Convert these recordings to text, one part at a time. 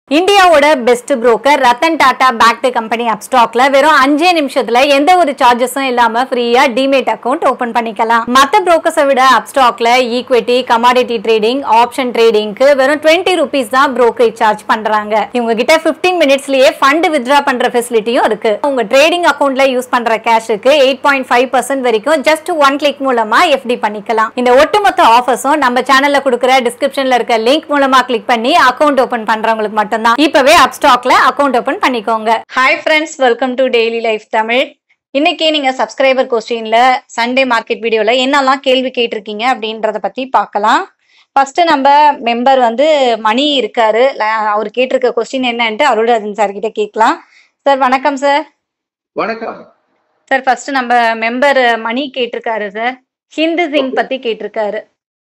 இந்தியாவோட best broker Ratan Tata backed company அப்ஸ்டாக்ல வெறும் அஞ்சே நிமிஷத்துல எந்த ஒரு சார்ஜஸும் இல்லாம ஃப்ரீயா டிமேட் அக்கவுண்ட் ஓபன் பண்ணிக்கலாம் மத்த புரோக்கர்ஸை விட அப்ஸ்டாக்ல ஈக்விட்டி கமாடிட்டி ட்ரேடிங் ஆப்ஷன் ட்ரேடிங்க்கு வெறும் டுவெண்ட்டி ருபீஸ் தான் brokerage சார்ஜ் பண்றாங்க இவங்க கிட்ட 15 மினிட்ஸ்லயே ஃபண்ட் வித்ரா பண்ற ஃபெசிலிட்டியும் இருக்கு உங்க ட்ரேடிங் அக்கவுண்ட்ல யூஸ் பண்ற கேஷுக்கு எயிட் பாயிண்ட் ஃபைவ் பர்சன்ட் வரைக்கும் ஜஸ்ட் ஒன் கிளிக் மூலமா எஃப்டி பண்ணிக்கலாம் இந்த ஒட்டுமொத்த ஆஃபர்ஸும் நம்ம சேனல்ல கொடுக்குற டிஸ்கிரிப்ஷன்ல இருக்க லிங்க் மூலமா கிளிக் பண்ணி அக்கவுண்ட் ஓபன் பண்றவங்களுக்கு மட்டும்தான் இப்பவே அப்ஸ்டாக்ல அக்கவுண்ட் ஓபன் பண்ணிக்கோங்க hi friends welcome to daily life Tamil இன்னைக்கு நீங்க சப்ஸ்கிரைபர் கொஸ்டின்ல சண்டே மார்க்கெட் வீடியோல என்னெல்லாம் கேள்வி கேட்டிருக்கீங்க அப்படின்றத பத்தி பார்க்கலாம் ஃபர்ஸ்ட் நம்ம மெம்பர் வந்து மணி இருக்காரு ல- அவர் கேட்டிருக்க கொஸ்டின் என்னன்ட்டு அருள்ராஜன் சார் கிட்ட கேட்கலாம் சார் வணக்கம் சார் வணக்கம் சார் ஃபர்ஸ்ட் நம்ம மெம்பர் மணி கேட்டிருக்காரு சார் ஹிந்து சிங் பத்தி கேட்டிருக்காரு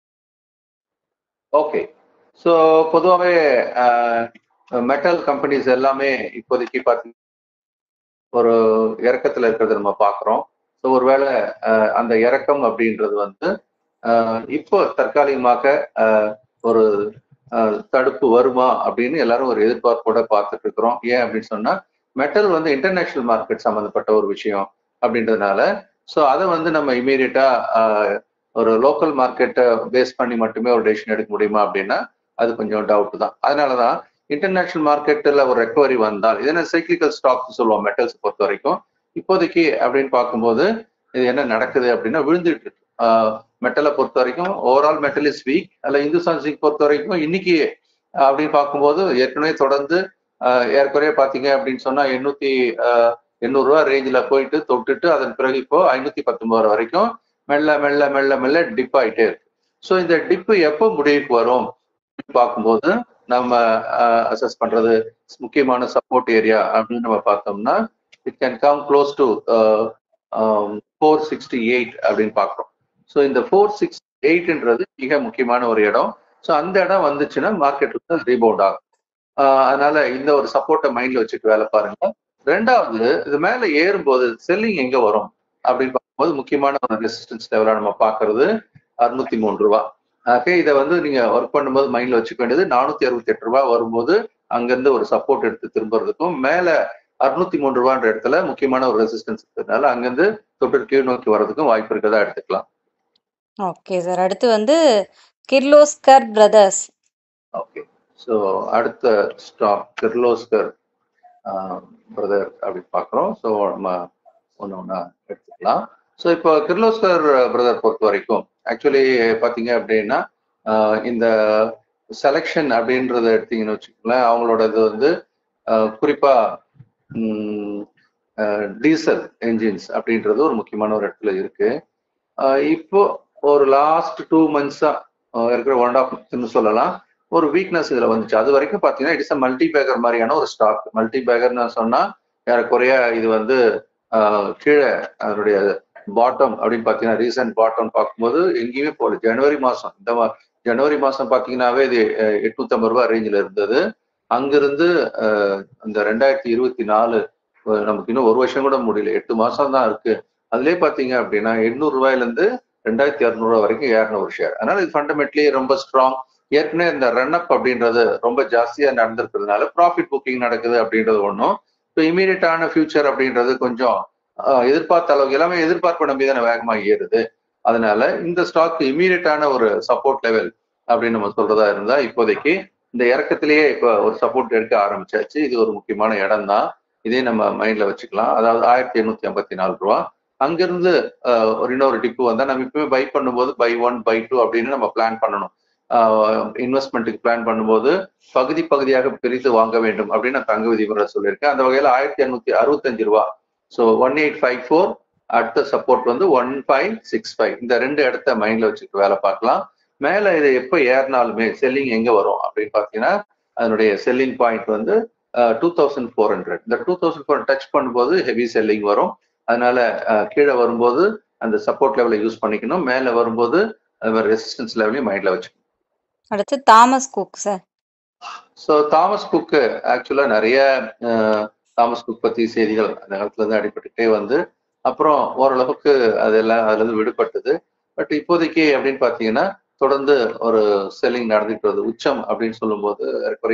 ஓகே ஸோ பொதுவாகவே மெட்டல் கம்பெனிஸ் எல்லாமே இப்போதைக்கு பார்த்து ஒரு இறக்கத்தில் இருக்கிறத நம்ம பார்க்குறோம் ஸோ ஒருவேளை அஹ், அந்த இறக்கம் அப்படின்றது வந்து அஹ், இப்போ தற்காலிகமாக அஹ், ஒரு அஹ், தடுப்பு வருமா அப்படின்னு எல்லாரும் ஒரு எதிர்பார்ப்போட பார்த்துட்டு இருக்கிறோம் ஏன் அப்படின்னு சொன்னா மெட்டல் வந்து இன்டர்நேஷனல் மார்க்கெட் சம்மந்தப்பட்ட ஒரு விஷயம் அப்படின்றதுனால ஸோ அதை வந்து நம்ம இமீடியட்டா ஒரு லோக்கல் மார்க்கெட்டை பேஸ் பண்ணி மட்டுமே ஒரு டெசிஷன் எடுக்க முடியுமா அப்படின்னா அது கொஞ்சம் டவுட் தான் அதனால தான் இன்டர்நேஷனல் மார்க்கெட்டில் ஒரு ரெக்கவரி வந்தால் இது என்ன சைக்கிளிக்கல் ஸ்டாக் சொல்லுவோம் மெட்டல்ஸ் பொறுத்த வரைக்கும் இப்போதைக்கு அப்படின்னு பார்க்கும்போது இது என்ன நடக்குது அப்படின்னா விழுந்துட்டு இருக்கு மெட்டலை பொறுத்த வரைக்கும் ஓவரால் மெட்டல் இஸ் வீக் அல்ல இந்துஸ்தான் சிங் பொறுத்த வரைக்கும் இன்னைக்கு அஹ், அப்படின்னு பார்க்கும்போது ஏற்கனவே தொடர்ந்து அஹ், ஏறக்குறைய பார்த்தீங்க அப்படின்னு சொன்னா எண்ணூத்தி அஹ், எண்ணூறு ரூபா ரேஞ்சில் போயிட்டு தொட்டுட்டு அதன் பிறகு இப்போ ஐநூத்தி பத்தொன்பது ரூபா வரைக்கும் மெல்ல மெல்ல மெல்ல மெல்ல டிப் ஆயிட்டே இருக்கு ஸோ இந்த டிப்பு எப்போ முடிவுக்கு வரும் பார்க்கும்போது நம்ம அசஸ் பண்றது முக்கியமான சப்போர்ட் ஏரியா அப்படின்னு நம்ம பார்த்தோம்னா it can come close to four sixty eight அப்படின்னு பார்க்குறோம் ஸோ இந்த ஃபோர் சிக்ஸ் எயிட்ன்றது மிக முக்கியமான ஒரு இடம் ஸோ அந்த இடம் வந்துச்சுன்னா மார்க்கெட் வந்து ரீபவுண்ட் ஆகும் ஆஹ் அதனால இந்த ஒரு சப்போர்ட்டை மைண்ட்ல வச்சுட்டு வேலை பாருங்க ரெண்டாவது இது மேல ஏறும்போது செல்லிங் எங்க வரும் அப்படின்னு பார்க்கும்போது முக்கியமான ஒரு ரெசிஸ்டன்ஸ் லெவலா நம்ம பார்க்கிறது அறுநூத்தி மூணு ரூபா ஓகே இதை வந்து நீங்க ஒர்க் பண்ணும்போது மைண்ட்ல வச்சுக்க வேண்டியது நானூத்தி அறுபத்தி எட்டு ரூபாய் வரும்போது அங்கிருந்து ஒரு சப்போர்ட் எடுத்து திரும்புறதுக்கும் மேல அறுநூத்தி மூணு ரூபான்ற இடத்துல முக்கியமான ஒரு ரெசிஸ்டன்ஸ் இருக்கிறதுனால அங்கிருந்து தொட்டு கீழ் நோக்கி வர்றதுக்கும் வாய்ப்பு இருக்கிறதா எடுத்துக்கலாம் ஓகே சார் அடுத்து வந்து கிர்லோஸ்கர் பிரதர்ஸ் ஓகே ஸோ அடுத்த ஸ்டாக் கிர்லோஸ்கர் பிரதர் அப்படின்னு பார்க்குறோம் ஸோ நம்ம ஒன்று ஒன்றா எடுத்துக்கலாம் ஸோ இப்போ கிர்லோஸ்கர் பிரதர் பொறுத்த வரைக்கும் ஆக்சுவலி பார்த்தீங்க அப்படின்னா ஆஹ் இந்த செலெக்ஷன் அப்படின்றத எடுத்தீங்கன்னு வச்சுக்கோங்களேன் அவங்களோட இது வந்து ஆஹ் குறிப்பா டீசல் என்ஜின்ஸ் அப்படின்றது ஒரு முக்கியமான ஒரு இடத்துல இருக்கு ஆஹ் இப்போ ஒரு லாஸ்ட் டூ மந்த்ஸா இருக்கிற ஒன் ஆஃப் மந்த்ஸ்னு சொல்லலாம் ஒரு வீக்னஸ் இதுல வந்துச்சு அது வரைக்கும் பாத்தீங்கன்னா இட்ஸ் அ மல்டி பேக்கர் மாதிரியான ஒரு ஸ்டாக் மல்டி பேக்கர்னு சொன்னா ஏறக்குறைய இது வந்து ஆஹ் கீழே அதனுடைய பாட்டம் அப்படின்னு பாத்தீங்கன்னா ரீசன்ட் பாட்டம் பார்க்கும்போது எங்கேயுமே போகல ஜனவரி மாசம் இந்த மா- ஜனவரி மாசம் பாத்தீங்கன்னாவே இது அஹ், எட்நூத்தி ஐம்பது ரூபாய் ரேஞ்சில் இருந்தது அங்கிருந்து அஹ், அந்த ரெண்டாயிரத்தி இருபத்தி நாலு அஹ், நமக்கு இன்னும் ஒரு வருஷம் கூட முடியல எட்டு மாசம் தான் இருக்கு அதுலயே பாத்தீங்க அப்படின்னா எண்ணூறு ரூபாயில இருந்து ரெண்டாயிரத்தி இரநூறுவா வரைக்கும் ஏறின ஒரு ஷேர் அதனால இது ஃபண்டமெண்ட்லி ரொம்ப ஸ்ட்ராங் ஏற்கனவே இந்த ரன் அப் அப்படின்றது ரொம்ப ஜாஸ்தியா நடந்திருக்கிறதுனால ப்ராஃபிட் புக்கிங் நடக்குது அப்படின்றது ஒன்றும் இப்போ இமீடியட்டான ஃபியூச்சர் அப்படின்றது கொஞ்சம் ஆஹ், எதிர்பார்த்த அளவுக்கு எல்லாமே எதிர்பார்ப்பு நம்பி தானே வேகமா ஏறுது அதனால இந்த ஸ்டாக் இமீடியட்டான ஒரு சப்போர்ட் லெவல் அப்படின்னு நம்ம சொல்றதா இருந்தா இப்போதைக்கு இந்த இறக்கத்திலேயே இப்போ ஒரு சப்போர்ட் எடுக்க ஆரம்பிச்சாச்சு இது ஒரு முக்கியமான இடம் தான் இதே நம்ம மைண்ட்ல வச்சுக்கலாம் அதாவது ஆயிரத்தி எண்ணூத்தி ஐம்பத்தி நாலு ரூபா அங்கிருந்து ஆஹ், ஒரு இன்னொரு டிப்பு வந்தா நம்ம இப்பவே பை பண்ணும்போது பை ஒன் பை டூ அப்படின்னு நம்ம பிளான் பண்ணணும் இன்வெஸ்ட்மெண்ட்டுக்கு பிளான் பண்ணும்போது பகுதி பகுதியாக பிரித்து வாங்க வேண்டும் அப்படின்னு நான் தங்க விதிமுறை சொல்லியிருக்கேன் அந்த வகையில ஆயிரத்தி எண்ணூத்தி அறுபத்தஞ்சு ரூபா so one eight five four அடுத்த சப்போர்ட் வந்து ஒன் ஃபைவ் சிக்ஸ் ஃபைவ் இந்த ரெண்டு இடத்த மைண்ட்ல வச்சுட்டு வேலை பார்க்கலாம் மேல இது எப்போ ஏறினாலுமே செல்லிங் எங்க வரும் அப்படின்னு பார்த்தீங்கன்னா அதனுடைய செல்லிங் பாயிண்ட் வந்து டூ தௌசண்ட் ஃபோர் ஹண்ட்ரட் இந்த டூ தௌசண்ட் ஃபோர் டச் பண்ணும்போது ஹெவி செல்லிங் வரும் அதனால அஹ், கீழே வரும்போது அந்த சப்போர்ட் லெவலை யூஸ் பண்ணிக்கணும் மேலே வரும்போது அது மாதிரி ரெசிஸ்டன்ஸ் லெவலையும் மைண்ட்ல வச்சுக்கணும் அடுத்து Thomas Cook sir so Thomas Cook actually நிறைய அஹ், தாமஸ் குக் பத்தி செய்திகள் அந்த காலத்துல இருந்து அடிபட்டுட்டே வந்து அப்புறம் ஓரளவுக்கு அதெல்லாம் அதுல இருந்து விடுபட்டது பட் இப்போதைக்கு அப்படின்னு பாத்தீங்கன்னா தொடர்ந்து ஒரு செல்லிங் நடந்துட்டு வருது உச்சம் அப்படின்னு சொல்லும்போது ஏறக்குறைய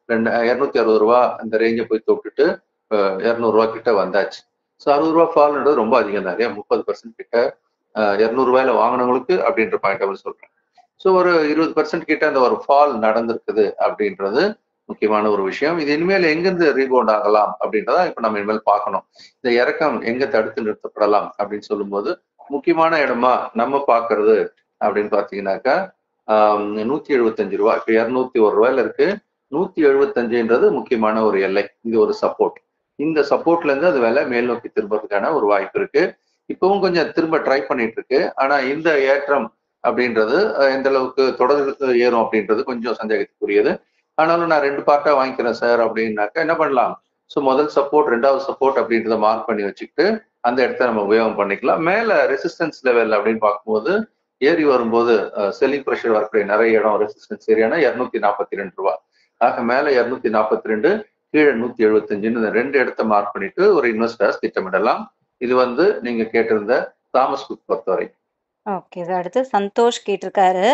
ரெண்டு இரநூத்தி அறுபது ரூபா அந்த ரேஞ்சை போய் தொட்டுட்டு இரநூறுவா கிட்ட வந்தாச்சு ஸோ அறுபது ரூபா ஃபால்ன்றது ரொம்ப அதிகம் தான் இல்லையா முப்பது பர்சன்ட் கிட்ட இரநூறுவாயில வாங்கினவங்களுக்கு அப்படின்ற பாயிண்ட் ஆஃப் சொல்றேன் ஸோ ஒரு இருபது பர்சன்ட் கிட்ட அந்த ஒரு ஃபால் நடந்திருக்குது அப்படின்றது முக்கியமான ஒரு விஷயம் இது இனிமேல் எங்கிருந்து ரீபவுண்ட் ஆகலாம் அப்படின்றத இப்போ நம்ம இனிமேல் பார்க்கணும் இந்த இறக்கம் எங்க தடுத்து நிறுத்தப்படலாம் அப்படின்னு சொல்லும்போது முக்கியமான இடமா நம்ம பார்க்கறது அப்படின்னு பார்த்தீங்கன்னாக்கா நூத்தி எழுபத்தஞ்சு ரூபா இப்போ இரநூத்தி ஒரு ரூபாயில இருக்கு நூத்தி எழுபத்தஞ்சுன்றது முக்கியமான ஒரு எல்லை இது ஒரு சப்போர்ட் இந்த சப்போர்ட்ல இருந்து அது விலை மேல் நோக்கி திரும்புறதுக்கான ஒரு வாய்ப்பு இருக்கு இப்பவும் கொஞ்சம் திரும்ப ட்ரை பண்ணிட்டு இருக்கு ஆனா இந்த ஏற்றம் அப்படின்றது எந்த அளவுக்கு தொடர்ந்து ஏறும் அப்படின்றது கொஞ்சம் சந்தேகத்துக்குரியது ஆனாலும் நான் ரெண்டு பார்ட்டா வாங்கிக்கிறேன் சார் அப்படின்னாக்கா என்ன பண்ணலாம் ஸோ முதல் சப்போர்ட் ரெண்டாவது சப்போர்ட் அப்படின்றத மார்க் பண்ணி வச்சுக்கிட்டு அந்த இடத்த நம்ம உபயோகம் பண்ணிக்கலாம் மேல ரெசிஸ்டன்ஸ் லெவல் அப்படின்னு பார்க்கும்போது ஏறி வரும்போது செல்லிங் ப்ரெஷர் வரக்கூடிய நிறைய இடம் ரெசிஸ்டன்ஸ் ஏரியானா இரநூத்தி நாற்பத்தி ரெண்டு ரூபா ஆக மேல இரநூத்தி நாற்பத்தி ரெண்டு கீழே நூத்தி எழுபத்தஞ்சுன்னு இந்த ரெண்டு இடத்த மார்க் பண்ணிட்டு ஒரு இன்வெஸ்டர்ஸ் திட்டமிடலாம் இது வந்து நீங்க கேட்டிருந்த தாமஸ் குக் பொறுத்தவரை ஓகே சார் அடுத்து சந்தோஷ் கேட்டிருக்காரு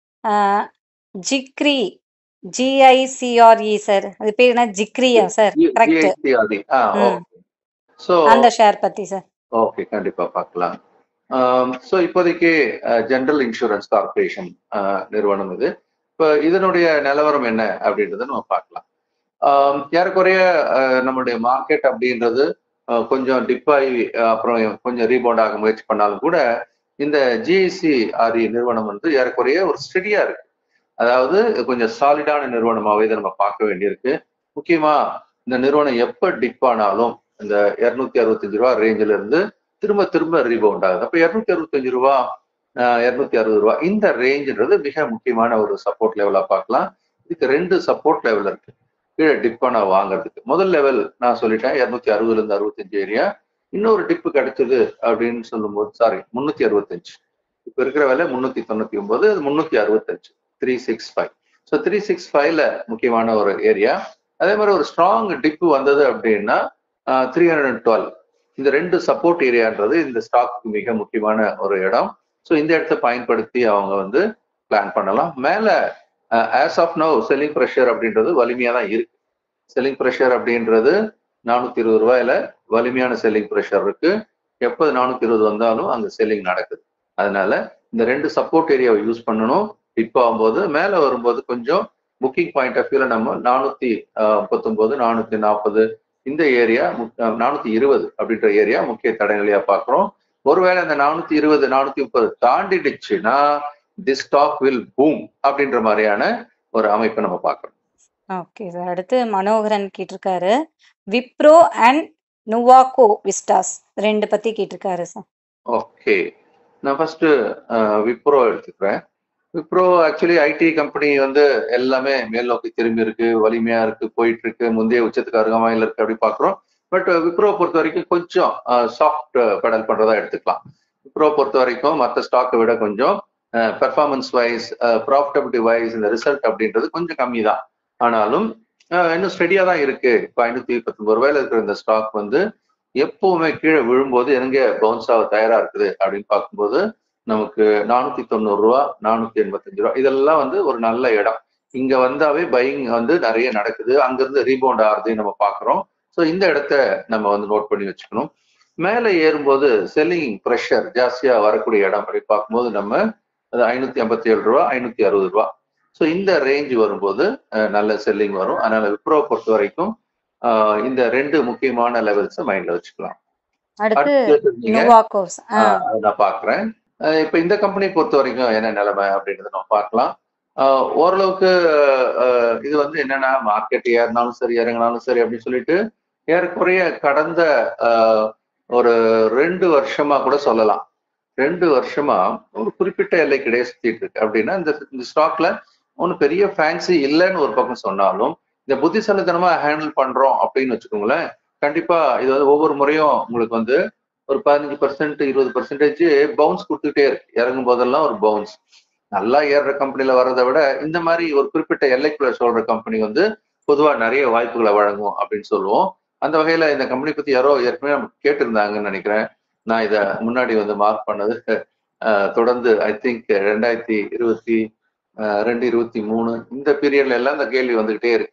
ஜிக்ரி ஜிஐசிஆர்இ சார் அது பேர் என்ன ஜிக்ரியா சார் கரெக்ட் ஸோ அந்த ஷேர் பத்தி சார் ஓகே கண்டிப்பா பார்க்கலாம் ஸோ இப்போதைக்கு ஜெனரல் இன்சூரன்ஸ் கார்பரேஷன் நிறுவனம் இது இப்போ இதனுடைய நிலவரம் என்ன அப்படின்றத நம்ம பார்க்கலாம் ஏறக்குறைய நம்மளுடைய மார்க்கெட் அப்படின்றது கொஞ்சம் டிப் ஆகி அப்புறம் கொஞ்சம் ரீபவுண்ட் ஆக முயற்சி பண்ணாலும் கூட இந்த ஜிஐசி ஆர்இ நிறுவனம் வந்து ஏறக்குறைய ஒரு ஸ்டெடியா இருக்கு அதாவது கொஞ்சம் சாலிடான நிறுவனமாகவே இதை நம்ம பார்க்க வேண்டியிருக்கு முக்கியமா இந்த நிறுவனம் எப்ப டிப் ஆனாலும் இந்த இருநூத்தி அறுபத்தஞ்சு ரூபா ரேஞ்சில இருந்து திரும்ப திரும்ப ரீபவுண்ட் ஆகுது அப்ப இருநூத்தி அறுபத்தஞ்சு ரூபா இருநூத்தி அறுபது ரூபா இந்த ரேஞ்சுன்றது மிக முக்கியமான ஒரு சப்போர்ட் லெவலா பார்க்கலாம் இதுக்கு ரெண்டு சப்போர்ட் லெவல் இருக்கு கீழே டிப் பண்ண வாங்குறதுக்கு முதல் லெவல் நான் சொல்லிட்டேன் இருநூத்தி அறுபதுல இருந்து அறுபத்தஞ்சு ஏரியா இன்னொரு டிப்பு கிடைச்சது அப்படின்னு சொல்லும்போது சாரி முன்னூத்தி அறுபத்தஞ்சு இப்ப இருக்கிற விலை முன்னூத்தி தொண்ணூத்தி ஒன்பது முன்னூத்தி அறுபத்தஞ்சு three six five so three six ஃபைவ்ல முக்கியமான ஒரு ஏரியா அதே மாதிரி ஒரு ஸ்ட்ராங் டிப்பு வந்தது அப்படின்னா த்ரீ ஹண்ட்ரட் டுவெல் இந்த ரெண்டு சப்போர்ட் ஏரியான்றது இந்த ஸ்டாக்கு மிக முக்கியமான ஒரு இடம் ஸோ இந்த இடத்த பயன்படுத்தி அவங்க வந்து பிளான் பண்ணலாம் மேல as of no selling pressure அப்படின்றது வலிமையா தான் இருக்கு செல்லிங் ப்ரெஷர் அப்படின்றது நானூத்தி இருபது ரூபாயில வலிமையான செல்லிங் ப்ரெஷர் இருக்கு எப்போது நானூத்தி இருபது வந்தாலும் அங்க செல்லிங் நடக்குது அதனால இந்த ரெண்டு சப்போர்ட் ஏரியாவை யூஸ் பண்ணணும் டிப் ஆகும்போது மேல வரும்போது கொஞ்சம் புக்கிங் பாயிண்ட் ஆஃப் வியூல நம்ம நானூத்தி முப்பத்தொன்பது நானூத்தி நாற்பது இந்த ஏரியா நானூத்தி இருபது அப்படின்ற ஏரியா முக்கிய தடநிலையா பாக்குறோம் ஒருவேளை அந்த நானூத்தி இருபது நானூத்தி முப்பது தாண்டிடுச்சுன்னா தி ஸ்டாக் வில் பூம் அப்படின்ற மாதிரியான ஒரு அமைப்பை நம்ம பார்க்கணும் ஓகே சார் அடுத்து மனோகரன் கேட்டிருக்காரு விப்ரோ அண்ட் நுவாகோ விஸ்டாஸ் ரெண்டு பத்தி கேட்டிருக்காரு சார் ஓகே நான் ஃபர்ஸ்ட் விப்ரோ எடுத்துக்கிறேன் விப்ரோ ஆக்சுவலி ஐடி கம்பெனி வந்து எல்லாமே மேல் நோக்கி திரும்பி இருக்கு வலிமையா இருக்கு போயிட்டு இருக்கு முந்தைய உச்சத்துக்கு அருகாமையில் இருக்கு அப்படி பாக்குறோம் பட் விப்ரோ பொறுத்த வரைக்கும் கொஞ்சம் சாஃப்ட் பெடல் பண்றதா எடுத்துக்கலாம் விப்ரோ பொறுத்த வரைக்கும் மற்ற ஸ்டாக்கை விட கொஞ்சம் பெர்ஃபார்மன்ஸ் வைஸ் ப்ராஃபிட்டபிலிட்டி வைஸ் இந்த ரிசல்ட் அப்படின்றது கொஞ்சம் கம்மி தான் ஆனாலும் இன்னும் ஸ்டெடியா தான் இருக்கு இப்போ ஐநூத்தி பத்தொன்பது ரூபாயில இருக்கிற இந்த ஸ்டாக் வந்து எப்பவுமே கீழே விழும்போது எங்க பவுன்ஸ் ஆக தயாரா இருக்குது அப்படின்னு பார்க்கும்போது நமக்கு நானூத்தி தொண்ணூறு ரூபா நானூத்தி எண்பத்தஞ்சு ரூபா இதெல்லாம் வந்து ஒரு நல்ல இடம் இங்க வந்தாவே பையிங் வந்து நிறைய நடக்குது அங்கிருந்து ரீபவுண்ட் ஆகுறதையும் நம்ம பாக்குறோம் ஸோ இந்த இடத்த நம்ம வந்து நோட் பண்ணி வச்சுக்கணும் மேலே ஏறும்போது செல்லிங் ப்ரெஷர் ஜாஸ்தியா வரக்கூடிய இடம் அப்படி பார்க்கும்போது நம்ம அது ஐநூத்தி ஐம்பத்தி ஏழு ரூபா ஐநூத்தி அறுபது ரூபா ஸோ இந்த ரேஞ்ச் வரும்போது நல்ல செல்லிங் வரும் அதனால விப்ரோ பொறுத்த வரைக்கும் இந்த ரெண்டு முக்கியமான லெவல்ஸ் மைண்ட்ல வச்சுக்கலாம் நான் பாக்குறேன் இப்ப இந்த கம்பெனி பொறுத்த வரைக்கும் என்ன நிலைமை அப்படின்றத நம்ம பார்க்கலாம் ஓரளவுக்கு இது வந்து என்னன்னா மார்க்கெட் ஏறினாலும் சரி இறங்கினாலும் சரி அப்படின்னு சொல்லிட்டு ஏறக்குறைய கடந்த ஒரு ரெண்டு வருஷமா கூட சொல்லலாம் ரெண்டு வருஷமா ஒரு குறிப்பிட்ட எல்லைக்கிடையே சுத்திட்டு இருக்கு அப்படின்னா இந்த இந்த ஸ்டாக்ல ஒன்றும் பெரிய ஃபேன்சி இல்லைன்னு ஒரு பக்கம் சொன்னாலும் இந்த புத்திசாலித்தனமா ஹேண்டில் பண்றோம் அப்படின்னு வச்சுக்கோங்களேன் கண்டிப்பா இது வந்து ஒவ்வொரு முறையும் உங்களுக்கு வந்து ஒரு பதினஞ்சு பர்சன்ட் இருபது பர்சன்டேஜ் பவுன்ஸ் கொடுத்துக்கிட்டே இருக்கு இறங்கும் போதெல்லாம் ஒரு பவுன்ஸ் நல்லா ஏறுற கம்பெனில வர்றதை விட இந்த மாதிரி ஒரு குறிப்பிட்ட எல்லைக்குள்ள சொல்ற கம்பெனி வந்து பொதுவா நிறைய வாய்ப்புகளை வழங்கும் அப்படின்னு சொல்லுவோம் அந்த வகையில இந்த கம்பெனி பத்தி யாரோ ஏற்கனவே கேட்டிருந்தாங்கன்னு நினைக்கிறேன் நான் இதை முன்னாடி வந்து மார்க் பண்ணது தொடர்ந்து ஐ திங்க் ரெண்டாயிரத்தி இருபத்தி ரெண்டு இருபத்தி மூணு இந்த பீரியட்ல எல்லாம் இந்த கேள்வி வந்துகிட்டே இருக்கு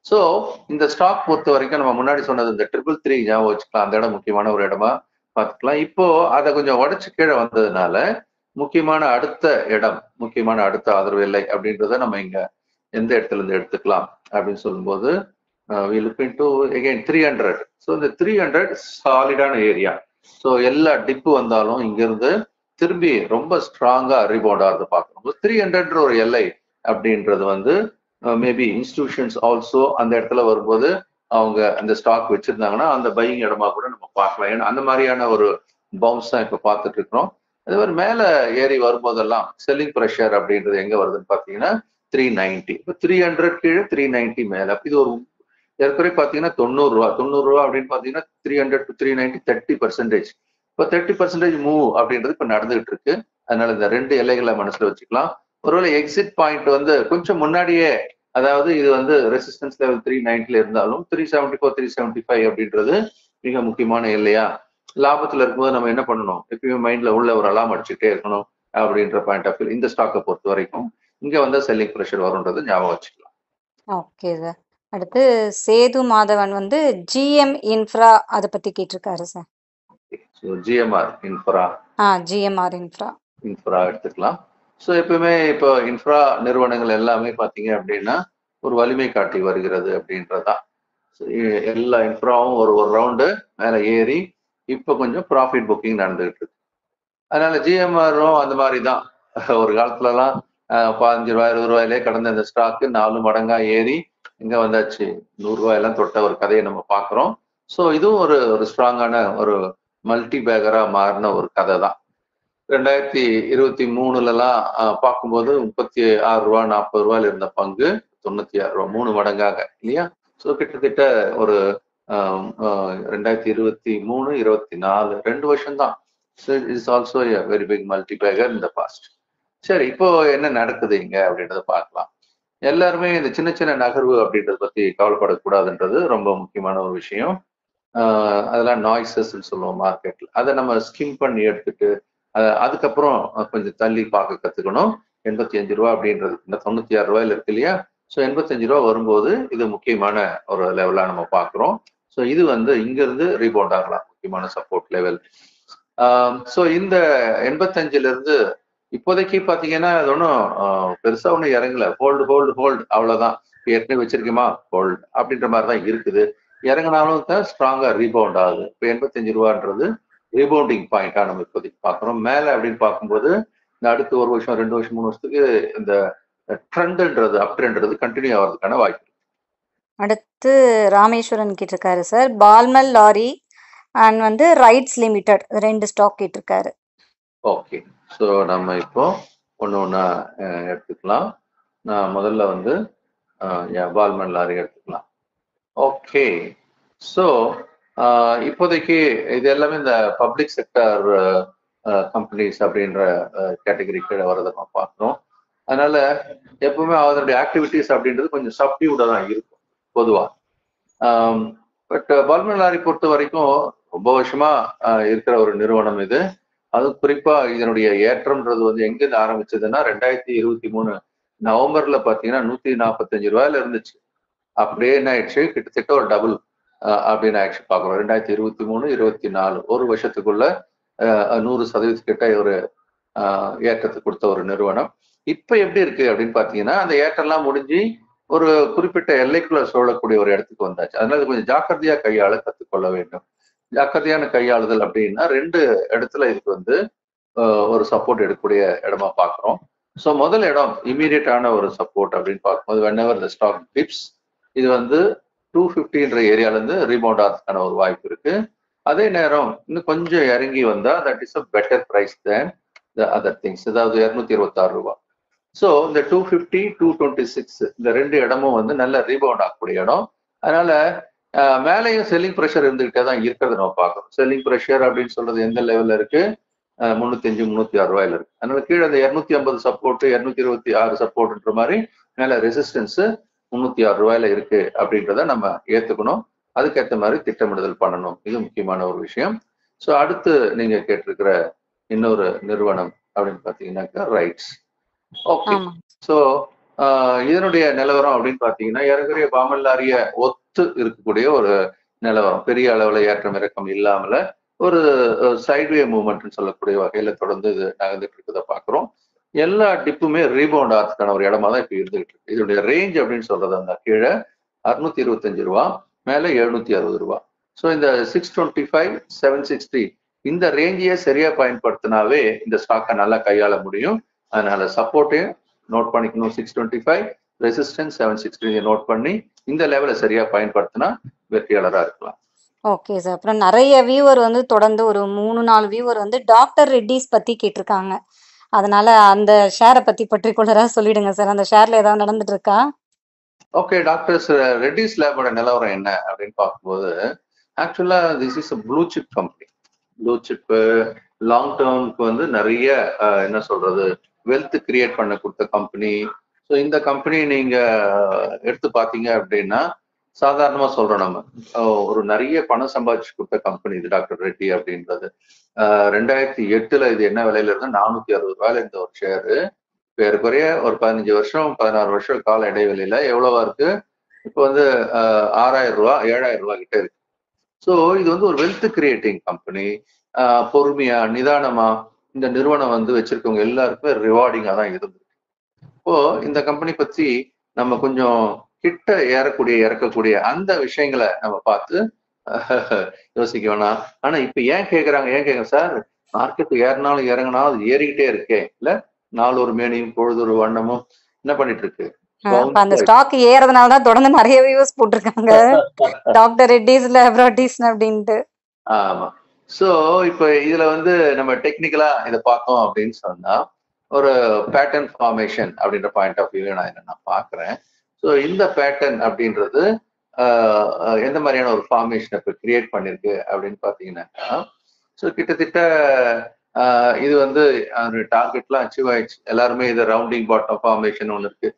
ஸோ இந்த ஸ்டாக் பொறுத்த வரைக்கும் நம்ம முன்னாடி சொன்னது இந்த ட்ரிபிள் த்ரீ ஞாபகம் வச்சுக்கலாம் அந்த இடம் முக்கியமான ஒரு இடமா பார்த்துக்கலாம் இப்போ அதை கொஞ்சம் உடச்சு கீழே வந்ததுனால முக்கியமான அடுத்த இடம் முக்கியமான அடுத்த ஆதரவு எல்லை அப்படின்றத நம்ம இங்க எந்த இடத்துல இருந்து எடுத்துக்கலாம் அப்படின்னு சொல்லும்போது we look into again three hundred so இந்த த்ரீ ஹண்ட்ரட் சாலிடான ஏரியா ஸோ எல்லா டிப்பு வந்தாலும் இங்கிருந்து திரும்பி ரொம்ப ஸ்ட்ராங்கா ரீபவுண்ட் ஆகிறது பார்க்கணும் த்ரீ ஹண்ட்ரட் ஒரு எல்லை அப்படின்றது வந்து மேபி இன்ஸ்டிடியூஷன்ஸ் ஆல்சோ அந்த இடத்துல வரும்போது அவங்க அந்த ஸ்டாக் வச்சிருந்தாங்கன்னா அந்த பையிங் இடமா கூட நம்ம பார்க்கலாம் ஏன்னா அந்த மாதிரியான ஒரு பவுன்ஸ் தான் இப்போ பார்த்துட்டு இருக்கிறோம் அதே மாதிரி மேலே ஏறி வரும்போதெல்லாம் செல்லிங் ப்ரெஷர் அப்படின்றது எங்க வருதுன்னு பார்த்தீங்கன்னா த்ரீ நைன்டி இப்போ த்ரீ ஹண்ட்ரட் கீழே த்ரீ நைன்டி மேலே இது ஒரு ஏற்கனவே பார்த்தீங்கன்னா தொண்ணூறு ரூபா தொண்ணூறு ரூபா அப்படின்னு பார்த்தீங்கன்னா three hundred to three ninety thirty percentage இப்போ தேர்ட்டி பர்சன்டேஜ் மூவ் அப்படின்றது இப்போ நடந்துகிட்டு இருக்கு அதனால இந்த ரெண்டு எல்லைகளை மனசுல வச்சுக்கலாம் ஒருவேளை எக்ஸிட் பாயிண்ட் வந்து கொஞ்சம் முன்னாடியே அதாவது இது வந்து ரெசிஸ்டன்ஸ் லெவல் த்ரீ நைன்டில இருந்தாலும் three seventy four three seventy five அப்படின்றது மிக முக்கியமான எல்லையா லாபத்துல இருக்கும்போது நம்ம என்ன பண்ணணும் எப்பயுமே மைண்ட்ல உள்ள ஒரு அலாம் அடிச்சுட்டே இருக்கணும் அப்படின்ற பாயிண்ட் ஆஃப் வியூ இந்த ஸ்டாக்கை பொறுத்த வரைக்கும் இங்க வந்து செல்லிங் ப்ரெஷர் வரும்ன்றது ஞாபகம் வச்சுக்கலாம் ஓகே சார் அடுத்து சேது மாதவன் வந்து ஜிஎம் இன்ஃப்ரா அதை பத்தி கேட்டிருக்காரு சார் ஸோ ஜிஎம்ஆர் இன்ஃப்ரா ஆ ஜிஎம்ஆர் இன்ஃப்ரா இன்ஃப்ரா எடுத்துக்கலாம் ஸோ எப்பவுமே இப்போ இன்ஃப்ரா நிறுவனங்கள் எல்லாமே பார்த்தீங்க அப்படின்னா ஒரு வலிமை காட்டி வருகிறது அப்படின்றதான் So, எ- எல்லா இன்ஃப்ராவும் ஒரு ஒரு ரவுண்டு மேலே ஏறி இப்போ கொஞ்சம் ப்ராஃபிட் புக்கிங் நடந்துகிட்டு இருக்கு அதனால ஜிஎம்ஆரும் அந்த மாதிரி தான் ஒரு காலத்துலலாம் அஹ், பதினஞ்சு ரூபாய் இருபது ரூபாயிலே கடந்த இந்த ஸ்டாக்கு நாலு மடங்கா ஏறி இங்க வந்தாச்சு நூறு ரூபாயெல்லாம் தொட்ட ஒரு கதையை நம்ம பார்க்குறோம் ஸோ இதுவும் ஒரு ஒரு ஸ்ட்ராங்கான ஒரு மல்டி பேக்கரா மாறின ஒரு கதை தான் ரெண்டாயிரத்தி இருபத்தி மூணுலலாம் அஹ், பார்க்கும்போது முப்பத்தி ஆறு ரூபா நாற்பது ரூபாயில இருந்த பங்கு தொண்ணூத்தி ஆறு ரூபா மூணு மடங்காக இல்லையா ஸோ கிட்டத்தட்ட ஒரு ஆம், ஆஹ், ரெண்டாயிரத்தி இருபத்தி மூணு இருபத்தி நாலு ரெண்டு வருஷம் தான் so it's also a very big multi bagger இந்த பாஸ்ட் சரி இப்போ என்ன நடக்குது இங்க அப்படின்றத பார்க்கலாம் எல்லாருமே இந்த சின்ன சின்ன நகர்வு அப்படின்றத பத்தி கவலைப்படக்கூடாதுன்றது ரொம்ப முக்கியமான ஒரு விஷயம் ஆஹ் அதெல்லாம் நாய்ஸஸ்ன்னு சொல்லுவோம் மார்க்கெட்ல அதை நம்ம ஸ்கிம் பண்ணி எடுத்துட்டு அஹ் அதுக்கப்புறம் கொஞ்சம் தள்ளி பார்க்க கத்துக்கணும் எண்பத்தி அஞ்சு ரூபா அப்படின்றது இந்த தொண்ணூத்தி ஆறு ரூபாயில இருக்கு இல்லையா ஸோ எண்பத்தஞ்சு ரூபா வரும்போது இது முக்கியமான ஒரு லெவலா நம்ம பார்க்குறோம் ஸோ இது வந்து இங்கிருந்து ரீபவுண்ட் ஆகலாம் முக்கியமான சப்போர்ட் லெவல் ஸோ இந்த எண்பத்தஞ்சுல இருந்து இப்போதைக்கு பாத்தீங்கன்னா அது ஒன்றும் பெருசா ஒன்றும் இறங்கல ஹோல்டு ஹோல்டு ஹோல்டு அவ்வளவுதான் ஏற்கனவே வச்சிருக்கோமா ஹோல்டு அப்படின்ற மாதிரி தான் இருக்குது இறங்கினாலும் தான் ஸ்ட்ராங்கா ரீபவுண்ட் ஆகுது இப்போ எண்பத்தஞ்சு ரூபான்றது ரீபவுண்டிங் பாயிண்டா நம்ம இப்போதைக்கு பார்க்குறோம் மேலே அப்படின்னு பார்க்கும்போது இந்த அடுத்த ஒரு வருஷம் ரெண்டு வருஷம் மூணு வருஷத்துக்கு இந்த ட்ரெண்ட்ன்றது அப் ட்ரெண்ட்ன்றது கண்டினியூ ஆகிறதுக்கான வாய்ப்பு இருக்கு. அடுத்து ராமேஸ்வரன் கேட்டிருக்காரு சார் பால்மல் லாரி அண்ட் வந்து ரைட்ஸ் லிமிடெட் ரெண்டு ஸ்டாக் கேட்டிருக்காரு ஓகே ஸோ நம்ம இப்போ ஒன்று ஒன்றா எடுத்துக்கலாம் நான் முதல்ல வந்து பால்மன் லாரி எடுத்துக்கலாம் ஓகே ஸோ இப்போதைக்கு இது எல்லாமே இந்த பப்ளிக் செக்டர் கம்பெனிஸ் அப்படின்ற கேட்டகரி கீழே வரதை நம்ம பார்க்குறோம் அதனால எப்பவுமே அதனுடைய ஆக்டிவிட்டிஸ் அப்படின்றது கொஞ்சம் சப்டியூடாக தான் இருக்கும் பொதுவாக பட் பால்மன் லாரி பொறுத்த வரைக்கும் ரொம்ப வருஷமா ஆஹ், இருக்கிற ஒரு நிறுவனம் இது அது குறிப்பா இதனுடைய ஏற்றம்ன்றது வந்து எங்கிருந்து ஆரம்பிச்சதுன்னா ரெண்டாயிரத்தி இருபத்தி மூணு நவம்பர்ல பாத்தீங்கன்னா நூத்தி நாற்பத்தஞ்சு ரூபாயில இருந்துச்சு அப்படியே என்ன ஆயிடுச்சு கிட்டத்தட்ட ஒரு டபுள் அப்படின்னு ஆயிடுச்சு பார்க்குறோம் ரெண்டாயிரத்தி இருபத்தி மூணு இருபத்தி நாலு ஒரு வருஷத்துக்குள்ள ஆஹ், நூறு சதவீதத்துக்கிட்ட ஒரு ஆஹ், ஏற்றத்தை கொடுத்த ஒரு நிறுவனம் இப்ப எப்படி இருக்கு அப்படின்னு பாத்தீங்கன்னா அந்த ஏற்றம்லாம் முடிஞ்சு ஒரு குறிப்பிட்ட எல்லைக்குள்ள சூழக்கூடிய ஒரு இடத்துக்கு வந்தாச்சு அதனால இது கொஞ்சம் ஜாக்கிரதையா கையாள கத்துக்கொள்ள வேண்டும் ஜாக்கிரதையான கையாளுதல் அப்படின்னா ரெண்டு இடத்துல இதுக்கு வந்து ஆஹ், ஒரு சப்போர்ட் எடுக்கக்கூடிய இடமா பார்க்குறோம் ஸோ முதல் இடம் இமீடியட்டான ஒரு சப்போர்ட் அப்படின்னு பார்க்கும்போது whenever the stock dips இது வந்து டூ ஃபிஃப்டின்ற ஏரியாலேருந்து ரீபவுண்ட் ஆகிறதுக்கான ஒரு வாய்ப்பு இருக்கு அதே நேரம் இன்னும் கொஞ்சம் இறங்கி வந்தா that is a better price than the other things அதாவது இரநூத்தி இருபத்தாறு ரூபாய் ஸோ இந்த two fifty two twenty six இந்த ரெண்டு இடமும் வந்து நல்ல ரீபவுண்ட் ஆகக்கூடிய இடம் அதனால ஆஹ், மேலேயும் செல்லிங் ப்ரெஷர் இருந்துகிட்டே தான் இருக்கிறத நம்ம பார்க்கணும் செல்லிங் ப்ரெஷர் அப்படின்னு சொல்றது எந்த லெவல்ல இருக்கு ஆஹ், முன்னூத்தஞ்சு முன்னூத்தி ஆறு ரூபாயில இருக்கு அதனால கீழே அந்த இருநூத்தி ஐம்பது சப்போர்ட் இருநூத்தி இருபத்தி ஆறு சப்போர்ட்ன்ற மாதிரி மேல ரெசிஸ்டன்ஸ் முன்னூத்தி ஆறு ரூபாயில இருக்கு அப்படின்றத நம்ம ஏத்துக்கணும் அதுக்கேற்ற மாதிரி திட்டமிடுதல் பண்ணணும் இது முக்கியமான ஒரு விஷயம் ஸோ அடுத்து நீங்க கேட்டிருக்கிற இன்னொரு நிறுவனம் அப்படின்னு பார்த்தீங்கன்னாக்கா ரைட்ஸ் ஓகே ஆமா ஸோ ஆஹ் இதனுடைய நிலவரம் அப்படின்னு பாத்தீங்கன்னா ஏறக்குறைய பாமல்லாரிய ஒத்து இருக்கக்கூடிய ஒரு நிலவரம் பெரிய அளவுல ஏற்றம் இறக்கம் இல்லாமல ஒரு சைட்வே மூவ்மெண்ட்னு சொல்லக்கூடிய வகையில தொடர்ந்து இது நகர்ந்துட்டு இருக்கிறத பாக்குறோம் எல்லா டிப்புமே ரீபவுண்ட் ஆகிறதுக்கான ஒரு இடமா தான் இப்ப இருந்துகிட்டு இருக்கு இதனுடைய ரேஞ்ச் அப்படின்னு சொல்றது அந்த கீழே அறுநூத்தி இருபத்தஞ்சு ரூபா மேல எழுநூத்தி அறுபது ரூபா ஸோ இந்த six twenty five seven sixty இந்த ரேஞ்சையே சரியா பயன்படுத்தினாவே இந்த ஸ்டாக்கை நல்லா கையாள முடியும் அதனால சப்போர்ட்டையும் நோட் பண்ணிக்கணும் six twenty five resistance seven sixty note பண்ணி இந்த லெவலை சரியா பயன்படுத்தினா வெற்றியாளராக இருக்கலாம் ஓகே சார் அப்புறம் நிறைய வியூவர் வந்து தொடர்ந்து ஒரு மூணு நாலு வியூவர் வந்து டாக்டர் ரெட்டிஸ் பத்தி கேட்டிருக்காங்க அதனால அந்த ஷேரை பத்தி பர்டிகுலரா சொல்லிடுங்க சார் அந்த ஷேர்ல ஏதாவது நடந்துட்டு இருக்கா ஓகே டாக்டர்ஸ் ரெட்டிஸ் லேபோட நிலவரம் என்ன அப்படின்னு பார்க்கும்போது ஆக்சுவலா this is blue chip company blue chip long டேர்ம்க்கு வந்து நிறைய அஹ், என்ன சொல்றது வெல்த் கிரியேட் பண்ண கொடுத்த கம்பெனி ஸோ இந்த கம்பெனி நீங்க எடுத்து பார்த்தீங்க அப்படின்னா சாதாரணமா சொல்றோம் நம்ம அஹ், ஒரு நிறைய பணம் சம்பாதிச்சு கொடுத்த கம்பெனி இது டாக்டர் ரெட்டி அப்படின்றது அஹ், ரெண்டாயிரத்தி எட்டுல இது என்ன விலையில இருந்து நானூத்தி அறுபது ரூபாயில இருந்த ஒரு ஷேரு ஏறக்குறைய ஒரு பதினஞ்சு வருஷம் பதினாறு வருஷம் கால இடைவெளியில எவ்வளவா இருக்கு இப்போ வந்து அஹ், ஆறாயிரம் ரூபா ஏழாயிரம் ரூபாய் கிட்ட இருக்கு ஸோ இது வந்து ஒரு வெல்த் கிரியேட்டிங் கம்பெனி பொறுமையா நிதானமா இந்த நிறுவனம் வந்து வச்சிருக்கவங்க எல்லாருக்குமே ரிவார்டிங்கா தான் இருந்தது இப்போ இந்த கம்பெனி பத்தி நம்ம கொஞ்சம் கிட்ட ஏறக்கூடிய இறக்கக்கூடிய அந்த விஷயங்களை நம்ம பார்த்து அஹ், யோசிக்க வேணாம் ஆனா இப்ப ஏன் கேக்குறாங்க ஏன் கேக்குறாங்க சார் மார்க்கெட் ஏறினாலும் இறங்கினாலும் அது ஏறிக்கிட்டே இருக்கே இல்ல நாலு ஒரு மேனியும் பொழுது ஒரு வண்ணமும் என்ன பண்ணிட்டு இருக்கு அப்ப அந்த ஸ்டாக் ஏறதுனால தான் தொடர்ந்து நிறைய வியூஸ் போட்டிருக்காங்க டாக்டர் ரெட்டிஸ் லேப்ராட்டிஸ் அப்படின்ட்டு ஆமா சோ இப்ப இதுல வந்து நம்ம டெக்னிக்கலா இதை பார்த்தோம் அப்படின்னு சொன்னா ஒரு பேட்டர்ன் ஃபார்மேஷன் அப்படின்ற பாயிண்ட் ஆஃப் வியூ நான் என்ன நான் பாக்குறேன் ஸோ இந்த பேட்டர்ன் அப்படின்றது ஆஹ், ஆஹ், எந்த மாதிரியான ஒரு ஃபார்மேஷன் இப்ப கிரியேட் பண்ணிருக்கு அப்படின்னு பாத்தீங்கன்னாக்கா ஸோ கிட்டத்தட்ட ஆஹ், இது வந்து டார்கெட்லாம் அச்சீவ் ஆயிடுச்சு எல்லாருமே இது ரவுண்டிங் பாட்டம் ஃபார்மேஷன் ஒன்று இருக்கு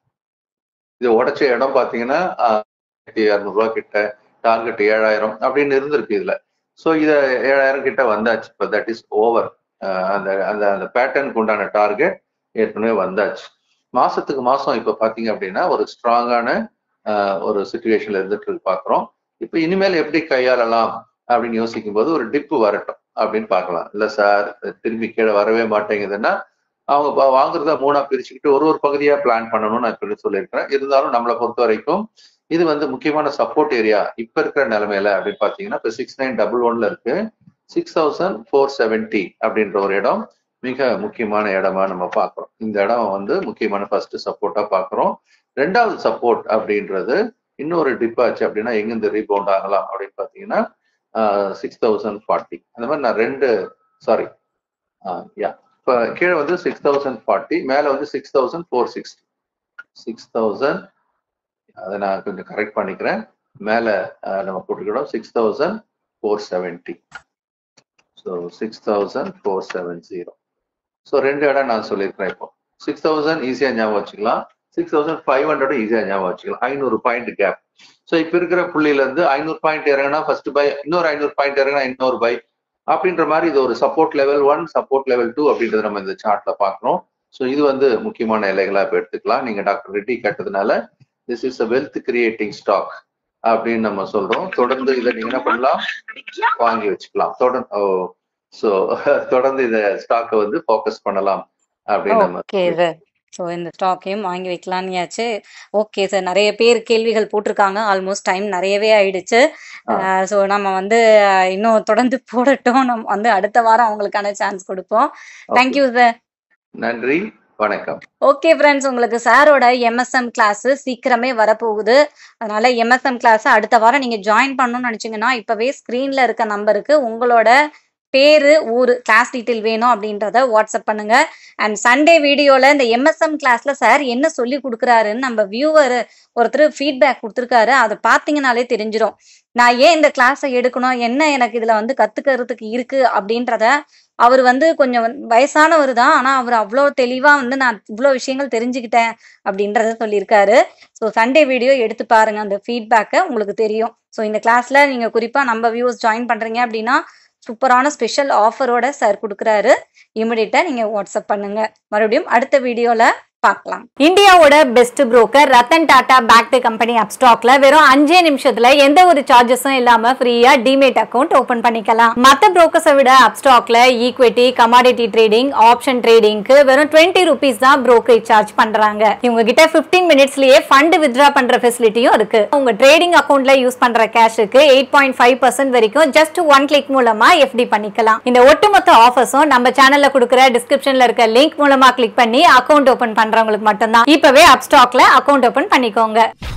இது உடைச்ச இடம் பாத்தீங்கன்னா இரநூறுவா கிட்ட டார்கெட் ஏழாயிரம் அப்படின்னு இருந்திருக்கு இதுல ஸோ இத ஏழாயிரம் கிட்ட வந்தாச்சு இப்போ தட் இஸ் ஓவர் அந்த அந்த அந்த பேட்டர்னுக்கு உண்டான டார்கெட் ஏற்கனவே வந்தாச்சு மாசத்துக்கு மாசம் இப்ப பாத்தீங்க அப்படின்னா ஒரு ஸ்ட்ராங்கான ஒரு சுச்சுவேஷன்ல இருந்துட்டு இருக்கு பாக்குறோம் இப்போ இனிமேல் எப்படி கையாளலாம் அப்படின்னு யோசிக்கும் போது ஒரு டிப்பு வரட்டும் அப்படின்னு பார்க்கலாம் இல்ல சார் திரும்பி கீழே வரவே மாட்டேங்குதுன்னா அவங்க ப- வாங்குறத மூணா பிரிச்சுக்கிட்டு ஒரு ஒரு பகுதியா பிளான் பண்ணணும்னு நான் சொல்லி சொல்லியிருக்கிறேன் இருந்தாலும் நம்மளை பொறுத்த வரைக்கும் இது வந்து முக்கியமான சப்போர்ட் ஏரியா இப்ப இருக்கிற நிலைமையில அப்படின்னு பாத்தீங்கன்னா இப்ப சிக்ஸ் நைன் டபுள் ஒன்ல இருக்கு சிக்ஸ் தௌசண்ட் ஃபோர் செவன்டி அப்படின்ற ஒரு இடம் மிக முக்கியமான இடமா நம்ம பார்க்கிறோம் இந்த இடம் வந்து முக்கியமான ஃபர்ஸ்ட் சப்போர்ட்டா பார்க்கிறோம் ரெண்டாவது சப்போர்ட் அப்படின்றது இன்னொரு டிப் ஆச்சு அப்படின்னா எங்கிருந்து ரீபவுண்ட் ஆகலாம் அப்படின்னு பாத்தீங்கன்னா சிக்ஸ் தௌசண்ட் ஃபார்ட்டி அந்த மாதிரி நான் ரெண்டு சாரி யா இப்போ கீழே வந்து சிக்ஸ் தௌசண்ட் ஃபார்ட்டி மேலே வந்து six thousand four sixty six thousand அதை நான் கொஞ்சம் கரெக்ட் பண்ணிக்கிறேன் மேலே நம்ம போட்டுக்கிட்டோம் six thousand four seventy so six thousand four seven zero so ரெண்டு இடம் நான் சொல்லியிருக்கிறேன் இப்போ சிக்ஸ் தௌசண்ட் ஈஸியாக ஞாபகம் வச்சுக்கலாம் சிக்ஸ் தௌசண்ட் ஃபைவ் ஹண்ட்ரட் ஈஸியாக ஞாபகம் வச்சுக்கலாம் ஐநூறு பாயிண்ட் கேப் ஸோ இப்போ இருக்கிற புள்ளியில இருந்து ஐநூறு பாயிண்ட் இறங்கினா ஃபர்ஸ்ட் பை இன்னொரு ஐநூறு பாயிண்ட் இறங்கினா இன்னொரு பை அப்படின்ற மாதிரி இது ஒரு support level one support level two அப்படின்றத நம்ம இந்த சார்ட்ல பார்க்குறோம் ஸோ இது வந்து முக்கியமான இலைகளா இப்போ எடுத்துக்கலாம் நீங்க டாக்டர் ரெட்டி கேட்டதுனால this is a wealth creating stock அப்படின்னு நம்ம சொல்றோம் தொடர்ந்து இதை நீங்க என்ன பண்ணலாம் வாங்கி வச்சுக்கலாம் தொடர்ந்து ஓ ஸோ தொடர்ந்து இதை ஸ்டாக்கை வந்து ஃபோக்கஸ் பண்ணலாம் அப்படின்னு நம்ம ஓகே சார் ஸோ இந்த ஸ்டாக்கையும் வாங்கி வைக்கலான்யாச்சு ஓகே சார் நிறைய பேர் கேள்விகள் போட்டிருக்காங்க ஆல்மோஸ்ட் டைம் நிறையவே ஆயிடுச்சு ஸோ நம்ம வந்து அஹ், இன்னும் தொடர்ந்து போடட்டும் நம்ம வந்து அடுத்த வாரம் அவங்களுக்கான சான்ஸ் கொடுப்போம் தேங்க்யூ சார் நன்றி வணக்கம் ஓகே ஃப்ரெண்ட்ஸ் உங்களுக்கு சாரோட எம்எஸ்எம் கிளாஸ் சீக்கிரமே வரப்போகுது அதனால எம்எஸ்எம் கிளாஸ் அடுத்த வாரம் நீங்க ஜாயின் பண்ணணும்னு நினைச்சீங்கன்னா இப்பவே ஸ்க்ரீன்ல இருக்க நம்பருக்கு உங்களோட பேரு ஊர் கிளாஸ் டீட்டெயில் வேணும் அப்படின்றத வாட்ஸ்அப் பண்ணுங்க அண்ட் சண்டே வீடியோல இந்த எம்எஸ்எம் கிளாஸ்ல சார் என்ன சொல்லி கொடுக்குறாருன்னு நம்ம வியூவர் ஒருத்தர் ஃபீட்பேக் கொடுத்துருக்காரு அதை பார்த்தீங்கனாலே தெரிஞ்சிடும் நான் ஏன் இந்த கிளாஸை எடுக்கணும் என்ன எனக்கு இதுல வந்து கத்துக்கிறதுக்கு இருக்கு அப்படின்றத அவர் வந்து கொஞ்சம் வந்து வயசானவர் தான் ஆனா அவர் அவ்வளோ தெளிவா வந்து நான் இவ்வளோ விஷயங்கள் தெரிஞ்சுக்கிட்டேன் அப்படின்றத சொல்லியிருக்காரு ஸோ சண்டே வீடியோ எடுத்து பாருங்க அந்த ஃபீட்பேக்கை உங்களுக்கு தெரியும் ஸோ இந்த கிளாஸ்ல நீங்க குறிப்பா நம்ம வியூஸ் ஜாயின் பண்றீங்க அப்படின்னா சூப்பரான ஸ்பெஷல் ஆஃபரோட சார் கொடுக்குறாரு இமிடியட்டா நீங்க வாட்ஸ்அப் பண்ணுங்க மறுபடியும் அடுத்த வீடியோல பார்க்கலாம் இந்தியாவோட best broker Ratan Tata backed company அப்ஸ்டாக்ல வெறும் அஞ்சே நிமிஷத்துல எந்த ஒரு சார்ஜஸும் இல்லாம ஃப்ரீயா டிமேட் அக்கவுண்ட் ஓபன் பண்ணிக்கலாம் மத்த புரோக்கர்ஸை விட அப்ஸ்டாக்ல ஈக்விட்டி கமாடிட்டி ட்ரேடிங் ஆப்ஷன் ட்ரேடிங்க்கு வெறும் டுவெண்ட்டி ருபீஸ் தான் brokerage சார்ஜ் பண்றாங்க இவங்க கிட்ட 15 மினிட்ஸ்லயே ஃபண்ட் வித்ரா பண்ற ஃபெசிலிட்டியும் இருக்கு உங்க ட்ரேடிங் அக்கவுண்ட்ல யூஸ் பண்ற கேஷுக்கு எயிட் பாயிண்ட் ஃபைவ் பர்சன்ட் வரைக்கும் ஜஸ்ட் ஒன் கிளிக் மூலமா எஃப்டி பண்ணிக்கலாம் இந்த ஒட்டுமொத்த ஆஃபர்ஸும் நம்ம சேனல்ல கொடுக்குற டிஸ்கிரிப்ஷன்ல இருக்க லிங்க் மூலமா கிளிக் பண்ணி அக்கவுண்ட் ஓபன் பண்றவங்களுக்கு மட்டும்தான் இப்பவே அப்ஸ்டாக்ல அக்கவுண்ட் ஓபன் பண்ணிக்கோங்க